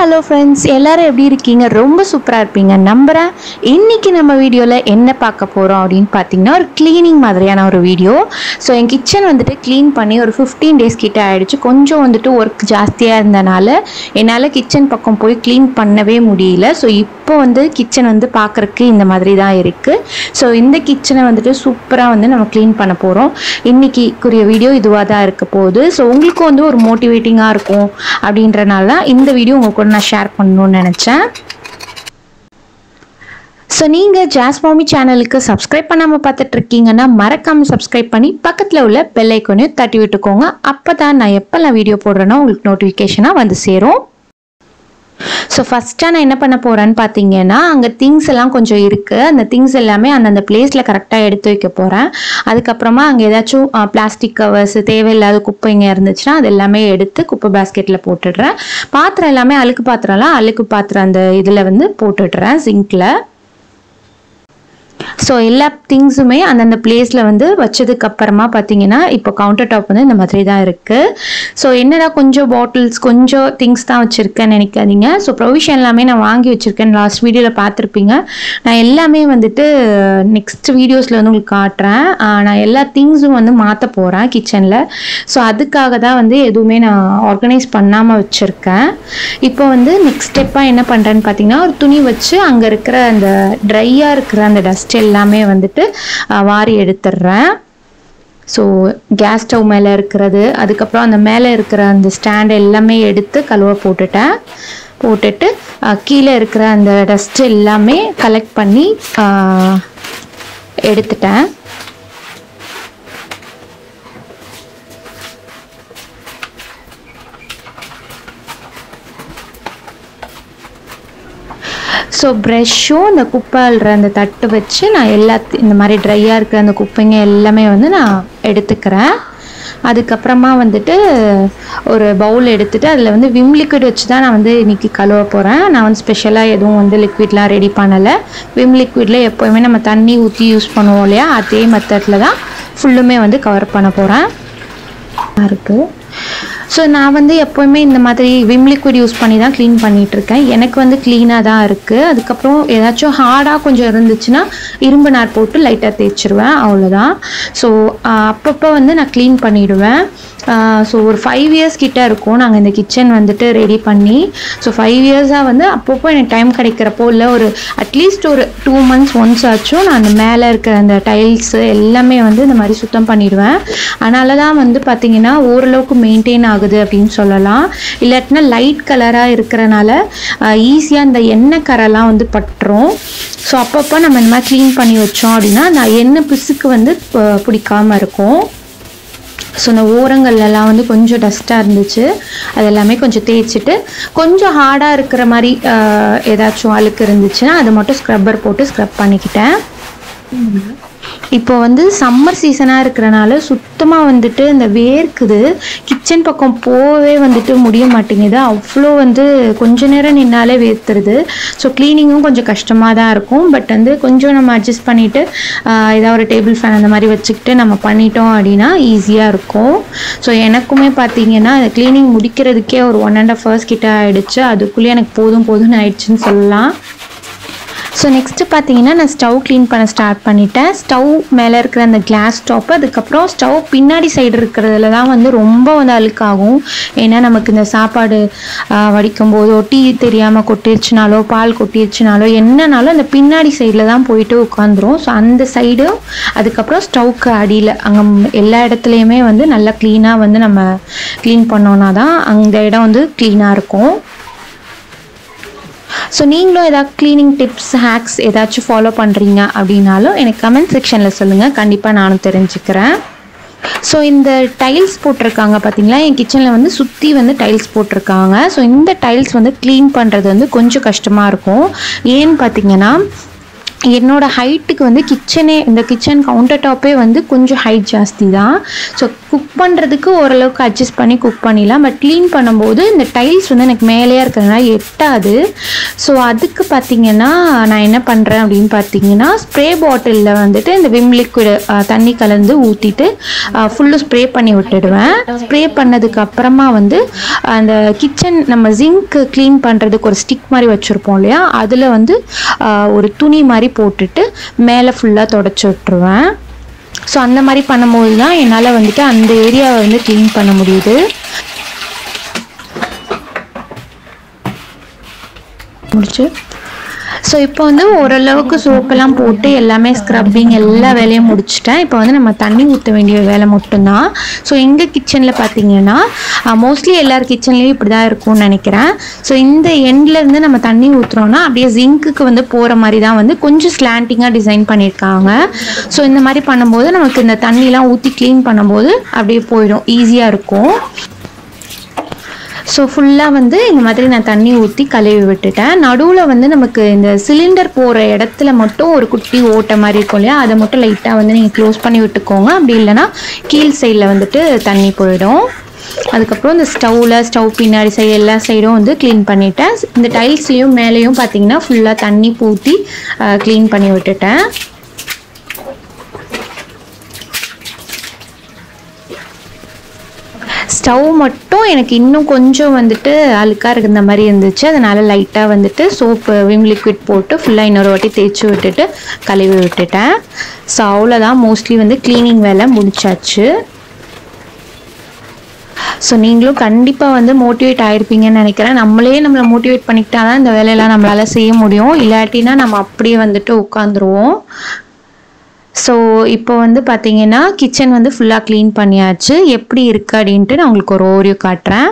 hello friends எல்லாரும் எப்படி இருக்கீங்க ரொம்ப சூப்பராக இருப்பீங்க நம்புகிறேன் இன்னைக்கு நம்ம வீடியோவில் என்ன பார்க்க போகிறோம் அப்படின்னு பார்த்தீங்கன்னா ஒரு க்ளீனிங் மாதிரியான ஒரு வீடியோ ஸோ என் கிச்சன் வந்துட்டு க்ளீன் பண்ணி ஒரு ஃபிஃப்டீன் டேஸ் கிட்ட ஆயிடுச்சு கொஞ்சம் வந்துட்டு ஒர்க் ஜாஸ்தியாக இருந்தனால என்னால் கிச்சன் பக்கம் போய் க்ளீன் பண்ணவே முடியல ஸோ இப்போ வந்து கிச்சன் வந்து பார்க்குறக்கு இந்த மாதிரி தான் இருக்குது ஸோ இந்த கிச்சனை வந்துட்டு சூப்பராக வந்து நம்ம க்ளீன் பண்ண போகிறோம் இன்னைக்குரிய வீடியோ இதுவாக தான் இருக்க போகுது ஸோ உங்களுக்கும் வந்து ஒரு மோட்டிவேட்டிங்காக இருக்கும் அப்படின்றனால தான் இந்த வீடியோ உங்க கூட நான் ஷேர் பண்ணணும்னு நினச்சேன் ஸோ நீங்கள் ஜாஸ் மாமி சேனலுக்கு சப்ஸ்கிரைப் பண்ணாமல் பார்த்துட்டு இருக்கீங்கன்னா மறக்காமல் சப்ஸ்கிரைப் பண்ணி பக்கத்தில் உள்ள பெல் ஐக்கோனையும் தட்டி விட்டுக்கோங்க அப்போ தான் நான் எப்போல்லாம் வீடியோ போடுறேனோ உங்களுக்கு நோட்டிஃபிகேஷனாக வந்து சேரும் ஸோ ஃபஸ்ட்டாக நான் என்ன பண்ண போகிறேன்னு பார்த்தீங்கன்னா அங்கே திங்ஸ் எல்லாம் கொஞ்சம் இருக்குது அந்த திங்ஸ் எல்லாமே அந்தந்த பிளேஸில் கரெக்டாக எடுத்து வைக்க போகிறேன் அதுக்கப்புறமா அங்கே ஏதாச்சும் பிளாஸ்டிக் கவர்ஸ் தேவையில்லாத குப்பைங்க இருந்துச்சுன்னா அது எல்லாமே எடுத்து குப்பை பேஸ்கெட்டில் போட்டுடுறேன் பாத்திரம் எல்லாமே அழுக்கு பாத்திரம்லாம் அழுக்கு பாத்திரம் அந்த இதில் வந்து போட்டுடுறேன் சிங்கில் ஸோ எல்லா திங்ஸுமே அந்தந்த பிளேஸில் வந்து வச்சதுக்கு அப்புறமா பார்த்தீங்கன்னா இப்போ கவுண்டர் டாப் வந்து இந்த மாதிரி தான் இருக்குது ஸோ என்னடா கொஞ்சம் பாட்டில்ஸ் கொஞ்சம் திங்ஸ் தான் வச்சுருக்கேன்னு நினைக்காதீங்க ஸோ ப்ரொவிஷன் எல்லாமே நான் வாங்கி வச்சுருக்கேன் லாஸ்ட் வீடியோவில் பார்த்துருப்பீங்க நான் எல்லாமே வந்துட்டு நெக்ஸ்ட் வீடியோஸில் வந்து உங்களுக்கு காட்டுறேன் ஆஹ் நான் எல்லா திங்ஸும் வந்து மாற்ற போகிறேன் கிச்சனில் ஸோ அதுக்காக தான் வந்து எதுவுமே நான் ஆர்கனைஸ் பண்ணாமல் வச்சுருக்கேன் இப்போ வந்து நெக்ஸ்ட் ஸ்டெப்பாக என்ன பண்ணுறேன்னு பார்த்தீங்கன்னா ஒரு துணி வச்சு அங்கே இருக்கிற அந்த ட்ரையாக இருக்கிற அந்த டஸ்ட் எல்லாமே வந்துட்டு ஆஹ் வாரி எடுத்துடுறேன் ஸோ கேஸ் ஸ்டவ் மேலே இருக்கிறது அதுக்கப்புறம் அந்த மேலே இருக்கிற அந்த ஸ்டாண்ட் எல்லாமே எடுத்து கழுவ போட்டுட்டேன் போட்டுட்டு ஆஹ் கீழே இருக்கிற அந்த டஸ்ட் எல்லாமே கலெக்ட் பண்ணி ஆஹ் எடுத்துட்டேன் ஸோ ப்ரெஷ்ஷும் இந்த குப்பை அள்ளுற அந்த தட்டு வச்சு நான் எல்லாத்தையும் இந்த மாதிரி ட்ரையாக இருக்கிற அந்த குப்பைங்க எல்லாமே வந்து நான் எடுத்துக்கிறேன் அதுக்கப்புறமா வந்துட்டு ஒரு பவுல் எடுத்துட்டு அதில் வந்து விம் லிக்விட் வச்சு தான் நான் வந்து இன்னைக்கு கழுவ போகிறேன் நான் வந்து ஸ்பெஷலாக எதுவும் வந்து லிக்விட்லாம் ரெடி பண்ணலை விம் லிக்விடில் எப்போயுமே நம்ம தண்ணி ஊற்றி யூஸ் பண்ணுவோம் இல்லையா அதே மெத்தடில் தான் ஃபுல்லுமே வந்து கவர் பண்ண போகிறேன் இருக்குது ஸோ நான் வந்து எப்போவுமே இந்த மாதிரி விம் லிக்விட் யூஸ் பண்ணி தான் க்ளீன் பண்ணிட்டு இருக்கேன் எனக்கு வந்து க்ளீனாக தான் இருக்குது அதுக்கப்புறம் ஏதாச்சும் ஹார்டாக கொஞ்சம் இருந்துச்சுன்னா இரும்பு நார் போட்டு லைட்டாக தேய்ச்சிருவேன் அவ்வளோதான் ஸோ அப்பப்போ வந்து நான் க்ளீன் பண்ணிவிடுவேன் ஸோ ஒரு ஃபைவ் இயர்ஸ் கிட்ட இருக்கும் நாங்கள் இந்த கிச்சன் வந்துட்டு ரெடி பண்ணி ஸோ ஃபைவ் இயர்ஸாக வந்து அப்பப்போ எனக்கு டைம் கிடைக்கிறப்போ இல்லை ஒரு அட்லீஸ்ட் ஒரு டூ மந்த்ஸ் ஒன்ஸ் ஆச்சும் நான் அந்த மேலே இருக்க அந்த டைல்ஸு எல்லாமே வந்து இந்த மாதிரி சுத்தம் பண்ணிடுவேன் அதனால தான் வந்து பார்த்திங்கன்னா ஓரளவுக்கு மெயின்டைன் ஆகுது அப்படின்னு சொல்லலாம் இல்லாட்டினா லைட் கலராக இருக்கிறனால ஈஸியாக இந்த எண்ணெய் கரெல்லாம் வந்து பட்டுரும் ஸோ அப்பப்போ நம்ம இந்த மாதிரி க்ளீன் பண்ணி வச்சோம் அப்படின்னா அந்த எண்ணெய் பிசுக்கு வந்து ப- பிடிக்காம இருக்கும் ஸோ இந்த ஓரங்கள்லாம் வந்து கொஞ்சம் டஸ்ட்டாக இருந்துச்சு அது எல்லாமே கொஞ்சம் தேய்ச்சிட்டு கொஞ்சம் ஹார்டாக இருக்கிற மாதிரி ஆஹ், ஏதாச்சும் அழுக்கு இருந்துச்சுன்னா அதை மட்டும் ஸ்க்ரப்பர் போட்டு ஸ்க்ரப் பண்ணிக்கிட்டேன் இப்போ வந்து சம்மர் சீசனாக இருக்கிறனால சுத்தமாக வந்துட்டு இந்த வேர்க்குது கிச்சன் பக்கம் போகவே வந்துட்டு முடிய மாட்டேங்குது அவ்வளோ வந்து கொஞ்ச நேரம் நின்னாலே வேர்த்துருது ஸோ க்ளீனிங்கும் கொஞ்சம் கஷ்டமாக தான் இருக்கும் பட் வந்து கொஞ்சம் நம்ம அட்ஜஸ்ட் பண்ணிவிட்டு ஏதாவது ஒரு டேபிள் ஃபேன் அந்த மாதிரி வச்சுக்கிட்டு நம்ம பண்ணிட்டோம் அப்படின்னா ஈஸியாக இருக்கும் ஸோ எனக்குமே பார்த்தீங்கன்னா க்ளீனிங் முடிக்கிறதுக்கே ஒரு ஒன் அண்ட் ஆஃப் ஹவர்ஸ் கிட்ட ஆயிடுச்சு அதுக்குள்ளேயே எனக்கு போதும் போதும்னு ஆயிடுச்சுன்னு சொல்லலாம் ஸோ நெக்ஸ்ட்டு பார்த்தீங்கன்னா நான் ஸ்டவ் க்ளீன் பண்ண ஸ்டார்ட் பண்ணிட்டேன் ஸ்டவ் மேலே இருக்கிற அந்த கிளாஸ் டாப்பு அதுக்கப்புறம் ஸ்டவ் பின்னாடி சைடு இருக்கிறதுல தான் வந்து ரொம்ப வந்து அழுக்காகும் ஏன்னா நமக்கு இந்த சாப்பாடு ஆஹ், வடிக்கும் போதோ டீ தெரியாமல் கொட்டிருச்சுனாலோ பால் கொட்டிருச்சுனாலோ என்னனாலும் அந்த பின்னாடி சைடில் தான் போயிட்டு உட்காந்துரும் ஸோ அந்த சைடும் அதுக்கப்புறம் ஸ்டவ்க்கு அடியில் அங்கே எல்லா இடத்துலையுமே வந்து நல்லா க்ளீனாக வந்து நம்ம க்ளீன் பண்ணோன்னா தான் அந்த இடம் வந்து க்ளீனாக இருக்கும் ஸோ நீங்களும் ஏதாவது க்ளீனிங் டிப்ஸ் ஹேக்ஸ் ஏதாச்சும் ஃபாலோ பண்ணுறீங்க அப்படின்னாலும் எனக்கு கமெண்ட் செக்ஷனில் சொல்லுங்கள் கண்டிப்பாக நானும் தெரிஞ்சுக்கிறேன் ஸோ இந்த டைல்ஸ் போட்டிருக்காங்க பார்த்தீங்களா என் கிச்சனில் வந்து சுற்றி வந்து டைல்ஸ் போட்டிருக்காங்க ஸோ இந்த டைல்ஸ் வந்து க்ளீன் பண்ணுறது வந்து கொஞ்சம் கஷ்டமாக இருக்கும் ஏன்னு பார்த்தீங்கன்னா என்னோட ஹைட்டுக்கு வந்து கிச்சனே இந்த கிச்சன் கவுண்டர் டாப்பே வந்து கொஞ்சம் ஹைட் ஜாஸ்தி தான் ஸோ குக் பண்ணுறதுக்கு ஓரளவுக்கு அட்ஜஸ்ட் பண்ணி குக் பண்ணிடலாம் பட் க்ளீன் பண்ணும்போது இந்த டைல்ஸ் வந்து எனக்கு மேலேயே இருக்கிறதுனால எட்டாது ஸோ அதுக்கு பார்த்தீங்கன்னா நான் என்ன பண்ணுறேன் அப்படின்னு பார்த்தீங்கன்னா ஸ்ப்ரே பாட்டிலில் வந்துட்டு இந்த விம் லிக்விட் தண்ணி கலந்து ஊற்றிட்டு ஃபுல்லும் ஸ்ப்ரே பண்ணி விட்டுடுவேன் ஸ்ப்ரே பண்ணதுக்கு அப்புறமா வந்து அந்த கிச்சன் நம்ம ஜிங்க் க்ளீன் பண்ணுறதுக்கு ஒரு ஸ்டிக் மாதிரி வச்சுருப்போம் இல்லையா அதில் வந்து ஆஹ், ஒரு துணி மாதிரி போட்டுட்டு மேலே ஃபுல்லாக தொடச்சி விட்ருவேன் ஸோ அந்த மாதிரி பண்ணும்போது தான் என்னால் வந்துட்டு அந்த ஏரியாவை வந்து க்ளீன் பண்ண முடியுது முடிச்சு ஸோ இப்போ வந்து ஓரளவுக்கு சோப்பெல்லாம் போட்டு எல்லாமே ஸ்க்ரப்பிங் எல்லா வேலையும் முடிச்சிட்டேன் இப்போ வந்து நம்ம தண்ணி ஊற்ற வேண்டிய வேலை மட்டும்தான் ஸோ எங்கள் கிச்சனில் பார்த்தீங்கன்னா மோஸ்ட்லி எல்லார் கிச்சன்லேயும் இப்படி தான் இருக்கும்னு நினைக்கிறேன் ஸோ இந்த எண்ட்ல இருந்து நம்ம தண்ணி ஊற்றுறோன்னா அப்படியே ஜிங்க்குக்கு வந்து போகிற மாதிரி தான் வந்து கொஞ்சம் ஸ்லாண்டிங்காக டிசைன் பண்ணியிருக்காங்க ஸோ இந்த மாதிரி பண்ணும்போது நமக்கு இந்த தண்ணிலாம் ஊற்றி க்ளீன் பண்ணும்போது அப்படியே போயிடும் ஈஸியாக இருக்கும் ஸோ ஃபுல்லாக வந்து இந்த மாதிரி நான் தண்ணி ஊற்றி கழுவி விட்டுட்டேன் நடுவில் வந்து நமக்கு இந்த சிலிண்டர் போகிற இடத்துல மட்டும் ஒரு குட்டி ஓட்டை மாதிரி இருக்கும் இல்லையா அதை மட்டும் லைட்டாக வந்து நீங்கள் க்ளோஸ் பண்ணி விட்டுக்கோங்க அப்படி இல்லைன்னா கீழ் சைடில் வந்துட்டு தண்ணி போயிடும் அதுக்கப்புறம் இந்த ஸ்டவ்வில் ஸ்டவ் பின்னாடி சைடு எல்லா சைடும் வந்து க்ளீன் பண்ணிட்டேன் இந்த டைல்ஸ்லேயும் மேலேயும் பார்த்தீங்கன்னா ஃபுல்லாக தண்ணி பூத்தி க்ளீன் பண்ணி விட்டுட்டேன் ஸ்டவ் மட்டும் எனக்கு இன்னும் கொஞ்சம் வந்துட்டு அழுக்காக இருக்கிற மாதிரி இருந்துச்சு அதனால லைட்டாக வந்துட்டு சோப்பு விம் லிக்விட் போட்டு ஃபுல்லாக இன்னொரு வாட்டி தேய்ச்சி விட்டுட்டு கழுவி விட்டுட்டேன் ஸோ அவ்வளோதான் மோஸ்ட்லி வந்து க்ளீனிங் வேலை முடிச்சாச்சு ஸோ நீங்களும் கண்டிப்பாக வந்து மோட்டிவேட் ஆயிருப்பீங்கன்னு நினைக்கிறேன் நம்மளே நம்மளை மோட்டிவேட் பண்ணிக்கிட்டா தான் இந்த வேலையெல்லாம் நம்மளால் செய்ய முடியும் இல்லாட்டினா நம்ம அப்படியே வந்துட்டு உட்காந்துருவோம் ஸோ இப்போ வந்து பார்த்தீங்கன்னா கிச்சன் வந்து ஃபுல்லாக க்ளீன் பண்ணியாச்சு எப்படி இருக்குது அப்படின்ட்டு நான் உங்களுக்கு ஒரு ஓரியோ காட்டுறேன்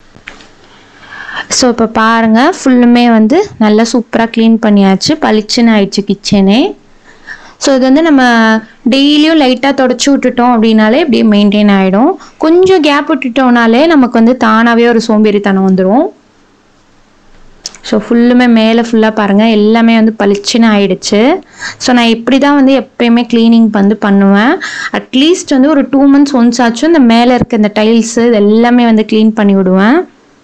ஸோ இப்போ பாருங்கள் ஃபுல்லுமே வந்து நல்லா சூப்பராக க்ளீன் பண்ணியாச்சு பளிச்சுன்னு ஆயிடுச்சு கிச்சனே ஸோ இது வந்து நம்ம டெய்லியும் லைட்டாக தொடச்சி விட்டுட்டோம் அப்படின்னாலே இப்படியே மெயின்டைன் ஆகிடும் கொஞ்சம் கேப் விட்டுட்டோம்னாலே நமக்கு வந்து தானாகவே ஒரு சோம்பேறித்தனம் வந்துடும் ஸோ ஃபுல்லுமே மேலே ஃபுல்லாக பாருங்கள் எல்லாமே வந்து பளிச்சுன்னு ஆயிடுச்சு ஸோ நான் இப்படி தான் வந்து எப்பயுமே க்ளீனிங் வந்து பண்ணுவேன் அட்லீஸ்ட் வந்து ஒரு டூ மந்த்ஸ் ஒன்ஸ் ஆச்சும் இந்த மேலே இருக்க இந்த டைல்ஸு இது எல்லாமே வந்து க்ளீன் பண்ணி விடுவேன்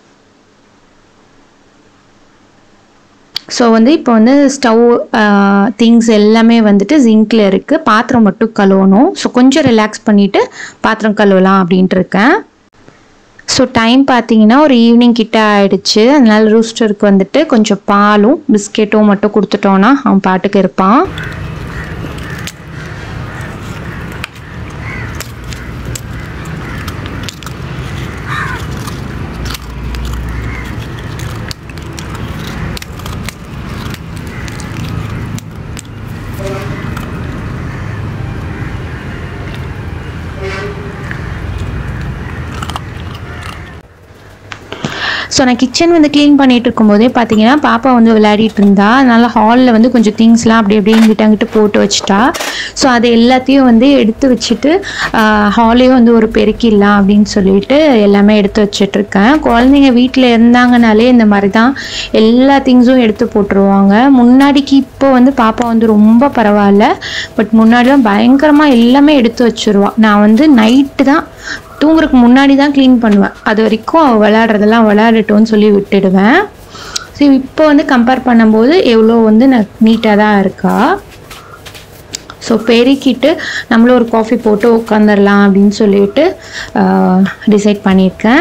ஸோ வந்து இப்போ வந்து ஸ்டவ் திங்ஸ் எல்லாமே வந்துட்டு ஜிங்கில் இருக்குது பாத்திரம் மட்டும் கழுவணும் ஸோ கொஞ்சம் ரிலாக்ஸ் பண்ணிவிட்டு பாத்திரம் கழுவலாம் அப்படின்ட்டு இருக்கேன் ஸோ டைம் பார்த்தீங்கன்னா ஒரு ஈவினிங் கிட்ட ஆயிடுச்சு அதனால ரூஸ்டருக்கு வந்துட்டு கொஞ்சம் பாலும் பிஸ்கெட்டும் மட்டும் கொடுத்துட்டோன்னா அவன் பாட்டுக்கு இருப்பான் ஸோ நான் கிச்சன் வந்து க்ளீன் பண்ணிட்டு இருக்கும்போதே பார்த்தீங்கன்னா பாப்பா வந்து விளையாடிட்டு இருந்தா அதனால ஹாலில் வந்து கொஞ்சம் திங்ஸ்லாம் அப்படி அப்படியே இங்கிட்ட அங்கிட்ட போட்டு வச்சுட்டா ஸோ அது எல்லாத்தையும் வந்து எடுத்து வச்சுட்டு ஹாலையும் வந்து ஒரு பெருக்கிடலாம் அப்படின்னு சொல்லிட்டு எல்லாமே எடுத்து வச்சுட்டு இருக்கேன் குழந்தைங்க வீட்டில் இருந்தாங்கனாலே இந்த மாதிரி தான் எல்லா திங்ஸும் எடுத்து போட்டுருவாங்க முன்னாடிக்கு இப்போ வந்து பாப்பா வந்து ரொம்ப பரவாயில்ல பட் முன்னாடிலாம் பயங்கரமாக எல்லாமே எடுத்து வச்சிருவா நான் வந்து நைட்டு தான் தூங்குறதுக்கு முன்னாடி தான் க்ளீன் பண்ணுவேன் அது வரைக்கும் அவள் விளையாடுறதெல்லாம் விளையாடட்டும்னு சொல்லி விட்டுடுவேன் ஸோ இப்போ வந்து கம்பேர் பண்ணும்போது எவ்வளோ வந்து நான் நீட்டாக தான் இருக்கா ஸோ பெருக்கிட்டு நம்மளும் ஒரு காஃபி போட்டு உட்காந்துடலாம் அப்படின்னு சொல்லிட்டு டிசைட் பண்ணியிருக்கேன்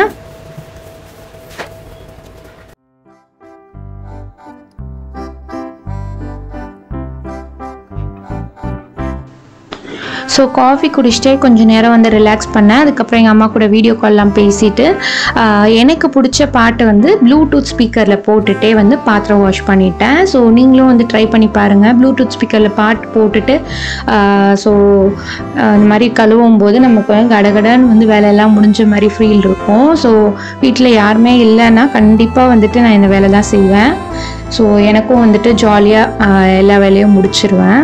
ஸோ காஃபி குடிச்சிட்டே கொஞ்சம் நேரம் வந்து ரிலாக்ஸ் பண்ணேன் அதுக்கப்புறம் எங்கள் அம்மா கூட வீடியோ கால்லாம் பேசிட்டு ஆஹ், எனக்கு பிடிச்ச பாட்டை வந்து ப்ளூடூத் ஸ்பீக்கரில் போட்டுட்டே வந்து பாத்திரம் வாஷ் பண்ணிட்டேன் ஸோ நீங்களும் வந்து ட்ரை பண்ணி பாருங்கள் ப்ளூடூத் ஸ்பீக்கரில் பாட்டு போட்டுட்டு ஸோ இந்த மாதிரி கழுவும் போது நமக்கு வந்து கடகடன்னு வந்து வேலையெல்லாம் முடிஞ்ச மாதிரி ஃபீல் இருக்கும் ஸோ வீட்டில் யாருமே இல்லைன்னா கண்டிப்பாக வந்துட்டு நான் இந்த வேலை தான் செய்வேன் ஸோ எனக்கும் வந்துட்டு ஜாலியாக எல்லா வேலையும் முடிச்சிருவேன்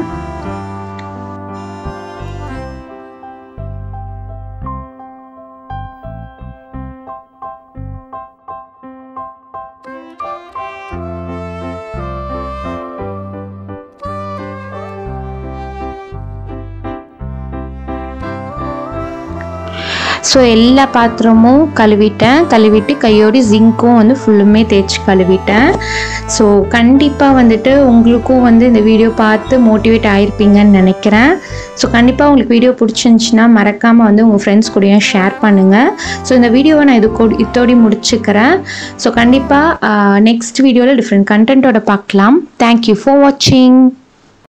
ஸோ எல்லா பாத்திரமும் கழுவிட்டேன் கழுவிட்டு கையோடு ஜிங்க்கும் வந்து ஃபுல்லுமே தேய்ச்சி கழுவிட்டேன் ஸோ கண்டிப்பாக வந்துட்டு உங்களுக்கும் வந்து இந்த வீடியோ பார்த்து மோட்டிவேட் ஆயிருப்பீங்கன்னு நினைக்கிறேன் ஸோ கண்டிப்பாக உங்களுக்கு வீடியோ பிடிச்சிருந்துச்சின்னா மறக்காமல் வந்து உங்கள் ஃப்ரெண்ட்ஸ் கூடயும் ஷேர் பண்ணுங்கள் ஸோ இந்த வீடியோவை நான் இது கூட இதோடி முடிச்சுக்கிறேன் ஸோ கண்டிப்பாக நெக்ஸ்ட் வீடியோவில் டிஃப்ரெண்ட் கண்டென்ட்டோட பார்க்கலாம் தேங்க்யூ ஃபார் வாட்சிங்